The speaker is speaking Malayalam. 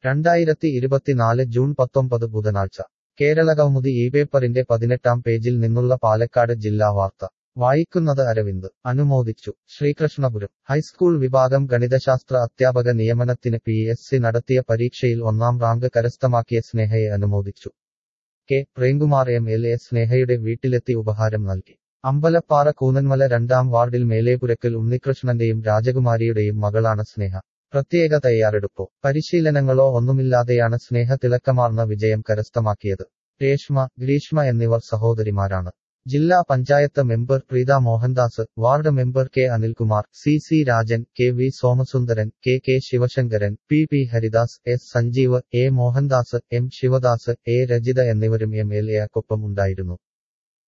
രണ്ടായിരത്തി ഇരുപത്തിനാല് ജൂൺ പത്തൊമ്പത് ബുധനാഴ്ച കേരളകൗമുദി ഈ പേപ്പറിന്റെ പതിനെട്ടാം പേജിൽ നിന്നുള്ള പാലക്കാട് ജില്ലാ വാർത്ത വായിക്കുന്നത് അരവിന്ദ് അനുമോദിച്ചു ശ്രീകൃഷ്ണപുരം ഹൈസ്കൂൾ വിഭാഗം ഗണിതശാസ്ത്ര അധ്യാപക നിയമനത്തിന് പി എസ് സി നടത്തിയ പരീക്ഷയിൽ ഒന്നാം റാങ്ക് കരസ്ഥമാക്കിയ സ്നേഹയെ അനുമോദിച്ചു K Premkumar M L A സ്നേഹയുടെ വീട്ടിലെത്തി ഉപഹാരം നൽകി അമ്പലപ്പാറ കൂനന്മല രണ്ടാം വാർഡിൽ മേലേപുരക്കൽ ഉണ്ണികൃഷ്ണന്റെയും രാജകുമാരിയുടെയും മകളാണ് സ്നേഹ പ്രത്യേക തയ്യാറെടുപ്പോ പരിശീലനങ്ങളോ ഒന്നുമില്ലാതെയാണ് സ്നേഹ തിളക്കമാർന്ന വിജയം കരസ്ഥമാക്കിയത് രേഷ്മ ഗ്രീഷ്മ എന്നിവർ സഹോദരിമാരാണ് ജില്ലാ panchayat member Preetha Mohandas ward member K Anilkumar C C Rajan K V Somasundaran K K Sivasankaran P P Haridas S Sanjeev A Mohandas M Sivadas A Rajitha എന്നിവരും എം എൽ എക്കൊപ്പം ഉണ്ടായിരുന്നു